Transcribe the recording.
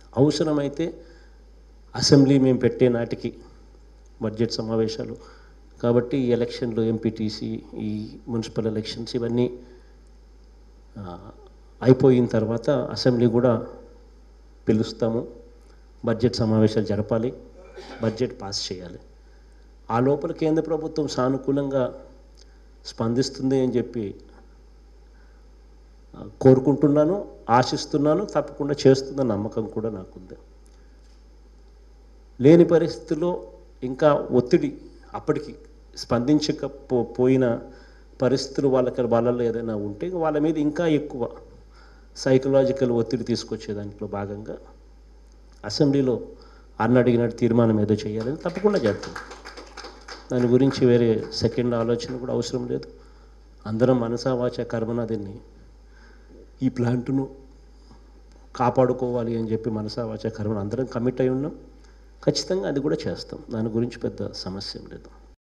అవసరమైతే అసెంబ్లీ మేము పెట్టే నాటికి బడ్జెట్ సమావేశాలు కాబట్టి ఈ ఎలక్షన్లు ఎంపీటీసీ ఈ మున్సిపల్ ఎలక్షన్స్ ఇవన్నీ ఆ, అయిపోయిన తర్వాత అసెంబ్లీ కూడా పిలుస్తాము బడ్జెట్ సమావేశాలు జరపాలి బడ్జెట్ పాస్ చేయాలి ఆ లోపల కేంద్ర ప్రభుత్వం సానుకూలంగా స్పందిస్తుంది అని చెప్పి ఆ, కోరుకుంటున్నాను ఆశిస్తున్నాను తప్పకుండా చేస్తున్న నమ్మకం కూడా నాకుంది లేని పరిస్థితుల్లో ఇంకా ఒత్తిడి అప్పటికి స్పందించకపో పోయిన పరిస్థితులు వాళ్ళకి వాళ్ళలో ఏదైనా ఉంటే వాళ్ళ మీద ఇంకా ఎక్కువ సైకలాజికల్ ఒత్తిడి తీసుకొచ్చే దాంట్లో భాగంగా అసెంబ్లీలో అన్న అడిగినట్టు తీర్మానం ఏదో చేయాలని తప్పకుండా చేస్తాం దాని గురించి వేరే సెకండ్ ఆలోచన కూడా అవసరం లేదు అందరం మనసా వాచ కర్మన దీన్ని ఈ ప్లాంట్ను కాపాడుకోవాలి అని చెప్పి మనసా వాచ కర్మన అందరం కమిట్ అయి ఉన్నాం ఖచ్చితంగా అది కూడా చేస్తాం దాని గురించి పెద్ద సమస్య ఏం లేదు